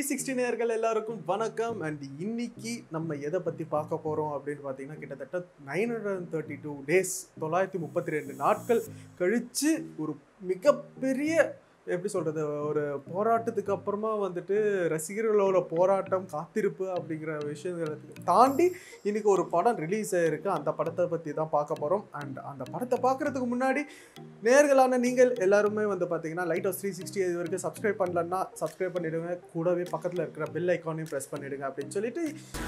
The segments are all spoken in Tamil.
சிக்ஸ்டி நேர்கள் எல்லாருக்கும் வணக்கம் அண்ட் இன்னைக்கு நம்ம எதை பற்றி பார்க்க போகிறோம் அப்படின்னு பார்த்தீங்கன்னா கிட்டத்தட்ட nine hundred thirty two days தொள்ளாயிரத்தி முப்பத்தி ரெண்டு நாட்கள் கழித்து ஒரு மிகப்பெரிய எப்படி சொல்கிறது ஒரு போராட்டத்துக்கு அப்புறமா வந்துட்டு ரசிகர்களோட போராட்டம் காத்திருப்பு அப்படிங்கிற விஷயங்களை தாண்டி இன்னைக்கு ஒரு படம் ரிலீஸ் ஆயிருக்கு அந்த படத்தை பற்றி தான் பார்க்க போகிறோம் அண்ட் அந்த படத்தை பார்க்குறதுக்கு முன்னாடி நேர்களான நீங்கள் எல்லாருமே வந்து பார்த்தீங்கன்னா லைட் ஹவுஸ் த்ரீ சிக்ஸ்டி இது வரைக்கும் சப்ஸ்கிரைப் பண்ணலன்னா சப்ஸ்கிரைப் பண்ணிடுங்க கூடவே பக்கத்தில் இருக்கிற பெல் ஐக்கானையும் ப்ரெஸ் பண்ணிடுங்க அப்படின்னு சொல்லிட்டு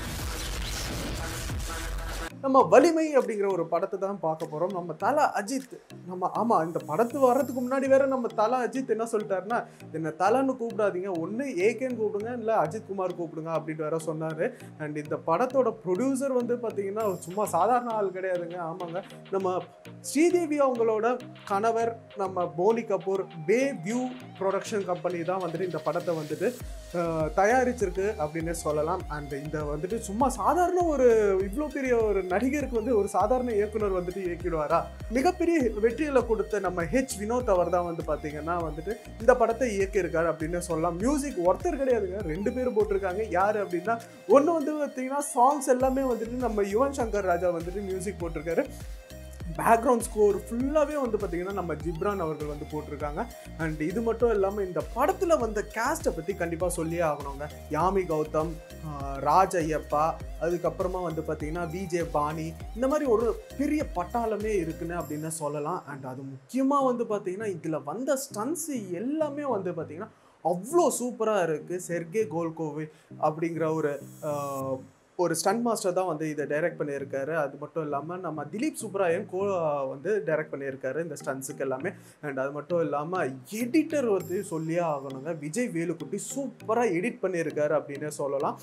நம்ம வலிமை அப்படிங்கிற ஒரு படத்தை தான் பார்க்க போகிறோம் நம்ம தல அஜித் நம்ம ஆமாம் இந்த படத்து வர்றதுக்கு முன்னாடி வேற நம்ம தல அஜித் என்ன சொல்லிட்டாருன்னா என்ன தலன்னு கூப்பிடாதீங்க ஒன்று ஏகேன்னு கூப்பிடுங்க இல்லை அஜித் குமார் கூப்பிடுங்க அப்படின்ட்டு வேற சொன்னார் அண்ட் இந்த படத்தோட ப்ரொடியூசர் வந்து பார்த்தீங்கன்னா சும்மா சாதாரண ஆள் கிடையாதுங்க ஆமாங்க நம்ம ஸ்ரீதேவி அவங்களோட கணவர் நம்ம Boney Kapoor Bay View production company தான் வந்துட்டு இந்த படத்தை வந்துட்டு அஹ், தயாரிச்சிருக்கு அப்படின்னு சொல்லலாம் அண்ட் இந்த வந்துட்டு சும்மா சாதாரண ஒரு இவ்வளோ பெரிய ஒரு நடிகருக்கு வந்து ஒரு சாதாரண இயக்குனர் வந்துட்டு இயக்கிடுவாரா மிகப்பெரிய வெற்றிகளை கொடுத்த நம்ம ஹெச் வினோத் அவர் தான் வந்து பார்த்தீங்கன்னா வந்துட்டு இந்த படத்தை இயக்கியிருக்காரு அப்படின்னு சொல்லலாம் மியூசிக் ஒருத்தர் கிடையாதுங்க ரெண்டு பேர் போட்டிருக்காங்க யார் அப்படின்னா ஒன்று வந்து பார்த்தீங்கன்னா சாங்ஸ் எல்லாமே வந்துட்டு நம்ம யுவன் சங்கர் ராஜா வந்துட்டு மியூசிக் போட்டிருக்காரு பேக்ரவுண்ட் ஸ்கோர் ஃபுல்லாகவே வந்து பார்த்தீங்கன்னா நம்ம ஜிப்ரான் அவர்கள் வந்து போட்டிருக்காங்க அண்ட் இது மட்டும் இல்லாமல் இந்த படத்தில் வந்த கேஸ்ட்டை பற்றி கண்டிப்பாக சொல்லியே ஆகணுங்க யாமி கௌதம் ஆஹ் ராஜ் ஐயப்பா அதுக்கப்புறமா வந்து பார்த்தீங்கன்னா விஜே பாணி இந்த மாதிரி ஒரு பெரிய பட்டாளமே இருக்குன்னு அப்படின்னு சொல்லலாம் அண்ட் அது முக்கியமாக வந்து பார்த்தீங்கன்னா இதில் வந்த ஸ்டன்ஸ் எல்லாமே வந்து பார்த்தீங்கன்னா அவ்வளோ சூப்பராக இருக்குது செர்கே கோல்கோவி அப்படிங்கிற ஒரு ஆஹ், ஒரு ஸ்டன் மாஸ்டர் தான் வந்து இதை டைரக்ட் பண்ணியிருக்காரு அது மட்டும் இல்லாமல் நம்ம திலீப் சுப்ராயன் கோ வந்து டைரக்ட் பண்ணியிருக்காரு இந்த ஸ்டன்ஸுக்கு எல்லாமே அண்ட் அது மட்டும் இல்லாமல் எடிட்டர் வந்து சொல்லியே ஆகணுங்க விஜய் வேலுக்குட்டி சூப்பராக எடிட் பண்ணியிருக்காரு அப்படின்னு சொல்லலாம்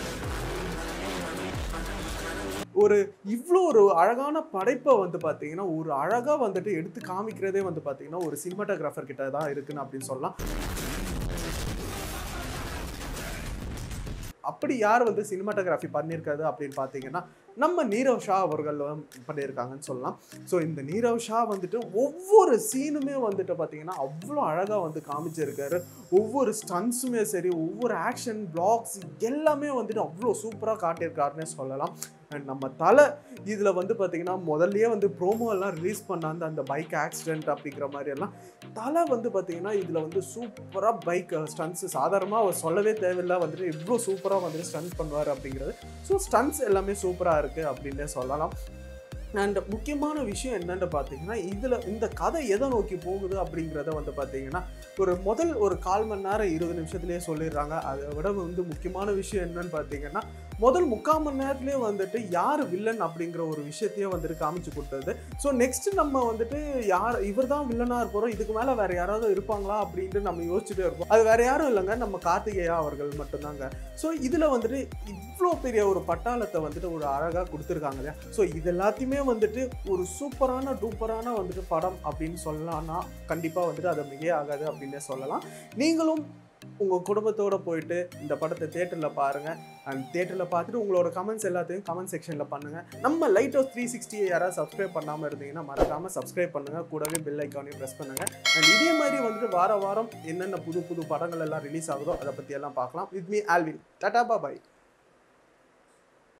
ஒரு இவ்வளோ ஒரு அழகான படைப்பை வந்து பார்த்தீங்கன்னா ஒரு அழகாக வந்துட்டு எடுத்து காமிக்கிறதே வந்து பார்த்தீங்கன்னா ஒரு சினிமாட்டோகிராஃபர் கிட்ட தான் இருக்குன்னு அப்படின்னு சொல்லலாம் அப்படி யார் வந்து சினிமாட்டோகிராஃபி பண்ணியிருக்காது அப்படின்னு பார்த்தீங்கன்னா நம்ம நீரவ் ஷா அவர்கள் வந்து பண்ணியிருக்காங்கன்னு சொல்லலாம் ஸோ இந்த நீரவ் ஷா வந்துட்டு ஒவ்வொரு சீனுமே வந்துட்டு பார்த்தீங்கன்னா அவ்வளோ அழகாக வந்து காமிச்சிருக்காரு ஒவ்வொரு ஸ்டன்ஸுமே சரி ஒவ்வொரு ஆக்ஷன் பிளாக்ஸ் எல்லாமே வந்துட்டு அவ்வளோ சூப்பராக காட்டியிருக்காருன்னே சொல்லலாம் அண்ட் நம்ம தலை இதில் வந்து பார்த்தீங்கன்னா முதல்லயே வந்து ப்ரோமோ எல்லாம் ரிலீஸ் பண்ணாந்த அந்த பைக் ஆக்சிடென்ட் அப்படிங்கிற மாதிரி எல்லாம் தலை வந்து பார்த்தீங்கன்னா இதில் வந்து சூப்பராக பைக் ஸ்டன்ஸ் சாதாரணமாக அவர் சொல்லவே தேவையில்லை வந்துட்டு இவ்வளோ சூப்பராக வந்துட்டு ஸ்டன்ட் பண்ணுவார் அப்படிங்கிறது ஸோ ஸ்டன்ஸ் எல்லாமே சூப்பராக இருக்குது அப்படின்னே சொல்லலாம் அண்ட் முக்கியமான விஷயம் என்னன்னு பார்த்தீங்கன்னா இதில் இந்த கதை எதை நோக்கி போகுது அப்படிங்கிறத வந்து பார்த்தீங்கன்னா ஒரு முதல் ஒரு கால் மணி நேரம் இருபது நிமிஷத்துலேயே சொல்லிடுறாங்க அதை விட வந்து முக்கியமான விஷயம் என்னன்னு பார்த்தீங்கன்னா முதல் முக்கால் மணி நேரத்துலேயே வந்துட்டு யார் வில்லன் அப்படிங்கிற ஒரு விஷயத்தையே வந்துட்டு காமிச்சு கொடுத்தது ஸோ நெக்ஸ்ட் நம்ம வந்துட்டு யார் இவர் தான் வில்லனாக இருப்போம் இதுக்கு மேலே வேற யாராவது இருப்பாங்களா அப்படின்ட்டு நம்ம யோசிச்சுட்டே இருப்போம் அது வேற யாரும் இல்லைங்க நம்ம கார்த்திகேயா அவர்கள் மட்டும்தாங்க ஸோ இதில் வந்துட்டு இவ்வளோ பெரிய ஒரு பட்டாளத்தை வந்துட்டு ஒரு அழகாக கொடுத்துருக்காங்க இல்லையா ஸோ இது எல்லாத்தையுமே வந்துட்டு ஒரு சூப்பரான டூப்பரான வந்துட்டு படம் அப்படின்னு சொல்லலாம்னா கண்டிப்பாக வந்துட்டு அதை மிகே ஆகாது அப்படின்னே சொல்லலாம் நீங்களும் உங்கள் குடும்பத்தோட போயிட்டு இந்த படத்தை தேட்டரில் பாருங்கள் அண்ட் தேட்டரில் பார்த்துட்டு உங்களோட கமெண்ட்ஸ் எல்லாத்தையும் கமெண்ட் செக்ஷனில் பண்ணுங்கள் நம்ம லைட் ஹவுஸ் த்ரீ சிக்ஸ்டியை யாராவது சப்ஸ்கிரைப் பண்ணாமல் இருந்தீங்கன்னா மறக்காமல் சப்ஸ்கிரைப் பண்ணுங்கள் கூடவே பெல் ஐக்கானையும் ப்ரெஸ் பண்ணுங்கள் அண்ட் இதே மாதிரி வந்துட்டு வார வாரம் என்னென்ன புது புது படங்கள் எல்லாம் ரிலீஸ் ஆகுதோ அதை பற்றி எல்லாம் பார்க்கலாம் with me Alvin tata bye